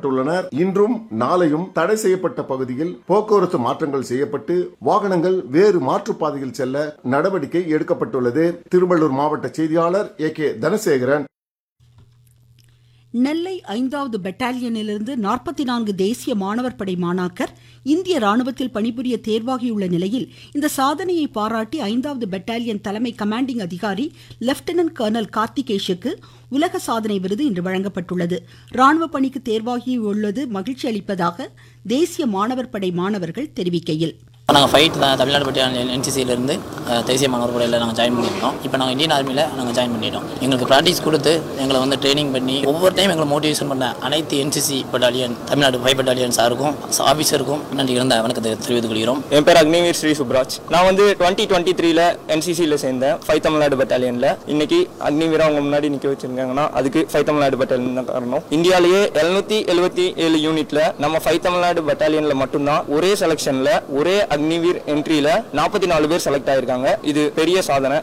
ஈடுபட்டுள்ளனர் இன்றும் நாளையும் தடை செய்யப்பட்ட பகுதியில் போக்குவரத்து மாற்றங்கள் செய்யப்பட்டு வாகனங்கள் வேறு மாற்றுப்பாதையில் செல்ல நடவடிக்கை எடுக்கப்பட்டுள்ளது திருவள்ளூர் மாவட்ட செய்தியாளர் ஏ கே தனசேகரன் நெல்லை ஐந்தாவது பெட்டாலியனிலிருந்து நாற்பத்தி நான்கு தேசிய மாணவர் படை மாணாக்கர் இந்திய ராணுவத்தில் பணிபுரிய தேர்வாகியுள்ள நிலையில் இந்த சாதனையை பாராட்டி ஐந்தாவது பெட்டாலியன் தலைமை கமாண்டிங் அதிகாரி லெப்டினன்ட் கர்னல் கார்த்திகேஷுக்கு உலக சாதனை விருது இன்று வழங்கப்பட்டுள்ளது ராணுவ பணிக்கு தேர்வாகியுள்ளது மகிழ்ச்சி அளிப்பதாக தேசிய மாணவர் படை மாணவர்கள் தெரிவிக்கையில் நாங்கள் ஃபைட் தான் தமிழ்நாடு பட்டியல் என்சிசியிலேருந்து தேசிய மாணவர் படையில் நாங்கள் ஜாயின் பண்ணியிருக்கோம் இப்போ நாங்கள் இந்தியன் ஆர்மியில் நாங்கள் ஜாயின் பண்ணிட்டோம் எங்களுக்கு ப்ராக்டிஸ் கொடுத்து எங்களை வந்து ட்ரைனிங் பண்ணி ஒவ்வொரு டைம் எங்களை மோட்டிவேஷன் பண்ண அனைத்து NCC battalion Tamil Nadu five battalion சாருக்கும் ஆஃபீஸருக்கும் நன்றி இருந்த வணக்கத்தை தெரிவித்துக் கொள்கிறோம் என் பேர் அக்னிவீர் ஸ்ரீ சுப்ராஜ் நான் வந்து டுவெண்ட்டி டுவெண்ட்டி த்ரீல என்சிசியில் சேர்ந்தேன் ஃபைவ் தமிழ்நாடு பட்டாலியனில் இன்னைக்கு அக்னிவீரா அவங்க முன்னாடி நிற்க வச்சிருக்காங்கன்னா அதுக்கு ஃபைவ் தமிழ்நாடு பட்டாலியன் தான் காரணம் இந்தியாவிலேயே எழுநூத்தி எழுபத்தி ஏழு யூனிட்ல நம்ம ஃபைவ் தமிழ்நாடு பட்டாலியன்ல மட்டும்தான் ஒரே செலெக்ஷன்ல ஒரே அக்னிவீர் என்ட்ரியில நாற்பத்தி நாலு பேர் செலக்ட் ஆயிருக்காங்க இது பெரிய சாதனை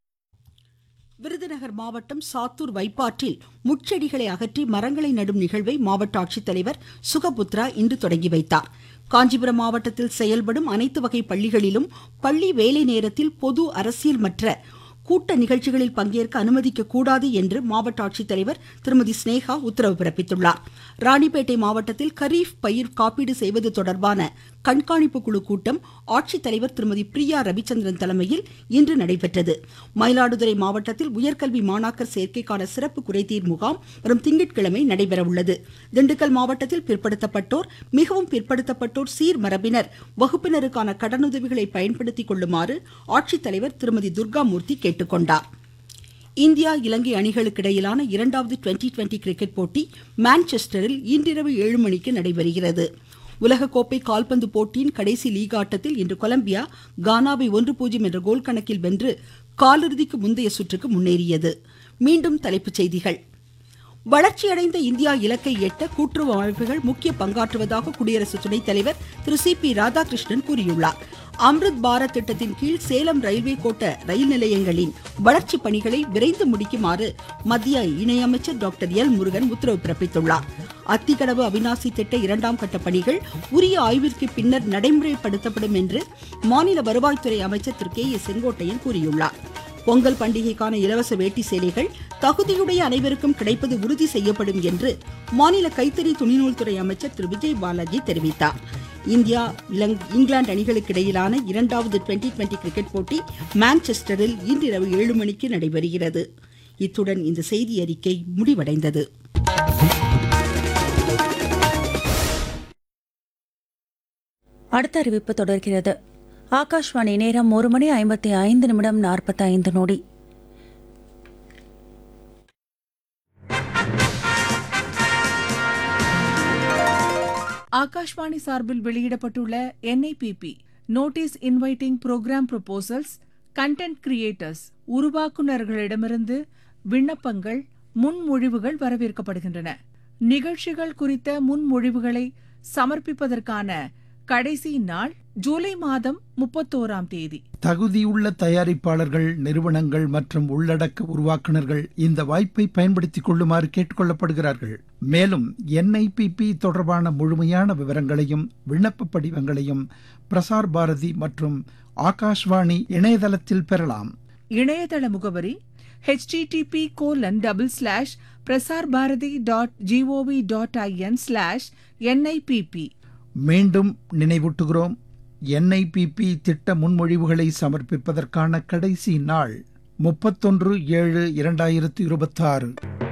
விருதுநகர் மாவட்டம் சாத்தூர் வைப்பாற்றில் முட்செடிகளை அகற்றி மரங்களை நடும் நிகழ்வை மாவட்ட ஆட்சித்தலைவர் சுகபுத்ரா இன்று தொடங்கி வைத்தார் காஞ்சிபுரம் மாவட்டத்தில் செயல்படும் அனைத்து வகை பள்ளிகளிலும் பள்ளி வேலை நேரத்தில் பொது அரசியல் மற்ற கூட்ட நிகழ்ச்சிகளில் பங்கேற்க அனுமதிக்க கூடாது என்று மாவட்ட ஆட்சித்தலைவர் திருமதி ஸ்னேகா உத்தரவு பிறப்பித்துள்ளார் ராணிப்பேட்டை மாவட்டத்தில் கரீஃப் பயிர் காப்பீடு செய்வது தொடர்பான கண்காணிப்பு குழு கூட்டம் ஆட்சித்தலைவர் திருமதி பிரியா ரவிச்சந்திரன் தலைமையில் இன்று நடைபெற்றது மயிலாடுதுறை மாவட்டத்தில் உயர்கல்வி மாணாக்கர் சேர்க்கைக்கான சிறப்பு குறைதீர் முகாம் வரும் திங்கட்கிழமை நடைபெறவுள்ளது திண்டுக்கல் மாவட்டத்தில் பிற்படுத்தப்பட்டோர் மிகவும் பிற்படுத்தப்பட்டோர் சீர்மரபினர் வகுப்பினருக்கான கடனுதவிகளை பயன்படுத்திக் கொள்ளுமாறு ஆட்சித்தலைவர் திருமதி துர்காமூர்த்தி கேட்டுக்கொண்டார் இந்தியா இலங்கை அணிகளுக்கு இடையிலான இரண்டாவது டுவெண்டி டுவெண்டி கிரிக்கெட் போட்டி மான்செஸ்டரில் இன்றிரவு ஏழு மணிக்கு நடைபெறுகிறது உலகக்கோப்பை கால்பந்து போட்டியின் கடைசி லீக் ஆட்டத்தில் இன்று கொலம்பியா கானாவை ஒன்று பூஜ்ஜியம் என்ற கோல் கணக்கில் வென்று காலிறுதிக்கு முந்தைய சுற்றுக்கு முன்னேறியது மீண்டும் தலைப்புச் செய்திகள் வளர்ச்சியடைந்த இந்தியா இலக்கை எட்ட கூட்டுறவு அமைப்புகள் முக்கிய பங்காற்றுவதாக குடியரசு துணைத் தலைவர் திரு சி பி ராதாகிருஷ்ணன் கூறியுள்ளார் அம்ருத் பாரத் திட்டத்தின் கீழ் சேலம் ரயில்வே கோட்ட ரயில் நிலையங்களின் வளர்ச்சி பணிகளை விரைந்து முடிக்குமாறு மத்திய இணையமைச்சர் டாக்டர் எல் முருகன் உத்தரவு பிறப்பித்துள்ளார் அத்திக்கடவு அவினாசி திட்ட இரண்டாம் கட்ட பணிகள் உரிய ஆய்விற்கு பின்னர் நடைமுறைப்படுத்தப்படும் என்று மாநில வருவாய்த்துறை அமைச்சர் திரு கே ஏ செங்கோட்டையன் கூறியுள்ளார் பொங்கல் பண்டிகைக்கான இலவச வேட்டி சேலைகள் தகுதியுடைய அனைவருக்கும் கிடைப்பது உறுதி செய்யப்படும் என்று மாநில கைத்தறி துணிநூல் துறை அமைச்சர் திரு விஜய் பாலாஜி தெரிவித்தார் இந்தியா இங்கிலாந்து அணிகளுக்கு இடையிலான இரண்டாவது டுவெண்டி டுவெண்டி கிரிக்கெட் போட்டி மான்செஸ்டரில் இன்றிரவு ஏழு மணிக்கு நடைபெறுகிறது இத்துடன் இந்த செய்தி அறிக்கை முடிவடைந்தது அடுத்த அறிவிப்பு தொடர்கிறது ஆகாஷ்வாணி நேரம் ஒரு மணி ஐம்பத்தி ஐந்து நிமிடம் நாற்பத்தி ஐந்து நொடி ஆகாஷ்வாணி சார்பில் வெளியிடப்பட்டுள்ள NIPP notice inviting program proposals content creators உருவாக்குநர்களிடமிருந்து விண்ணப்பங்கள் முன்மொழிவுகள் வரவேற்கப்படுகின்றன நிகழ்ச்சிகள் குறித்த முன்மொழிவுகளை சமர்ப்பிப்பதற்கான கடைசி நாள் ஜூலை மாதம் முப்பத்தோராம் தேதி தகுதியுள்ள தயாரிப்பாளர்கள் நிறுவனங்கள் மற்றும் உள்ளடக்க உருவாக்குநர்கள் இந்த வாய்ப்பை பயன்படுத்திக் கொள்ளுமாறு கேட்டுக்கொள்ளப்படுகிறார்கள் மேலும் என்ஐபிபி தொடர்பான முழுமையான விவரங்களையும் விண்ணப்ப படிவங்களையும் பிரசார் பாரதி மற்றும் ஆகாஷ்வாணி இணையதளத்தில் பெறலாம் இணையதள முகவரி http colon double slash Prasar Bharati dot gov dot in slash NIPP மீண்டும் நினைவூட்டுகிறோம் என்ஐபிபி திட்ட முன்மொழிவுகளை சமர்ப்பிப்பதற்கான கடைசி நாள் முப்பத்தொன்று ஏழு இரண்டாயிரத்து இருபத்தாறு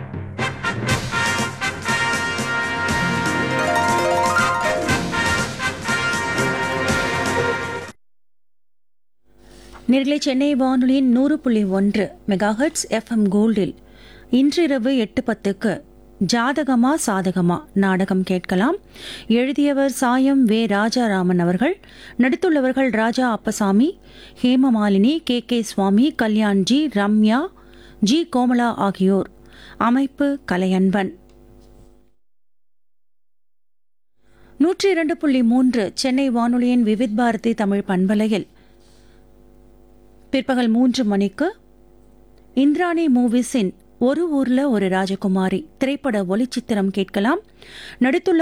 நேரிலே சென்னை வானொலியின் நூறு புள்ளி ஒன்று மெகாஹெட்ஸ் எஃப்எம் கோல்டில் இன்றிரவு எட்டு பத்துக்கு ஜாதகமா சாதகமா நாடகம் கேட்கலாம் எழுதியவர் சாயம் வே ராஜாராமன் அவர்கள் நடித்துள்ளவர்கள் Raja Appasamy Hemamalini K K Swamy Kalyanji Ramya G Komala ஆகியோர் அமைப்பு கலையன்பன் நூற்றி இரண்டு புள்ளி மூன்று சென்னை வானொலியின் விவித் பாரதி தமிழ் பண்பலையில் பிற்பகல் மூன்று மணிக்கு இந்திராணி மூவிஸின் ஒரு ஊர்ல ஒரு ராஜகுமாரி திரைப்பட ஒளிச்சித்திரம் கேட்கலாம் நடித்துள்ள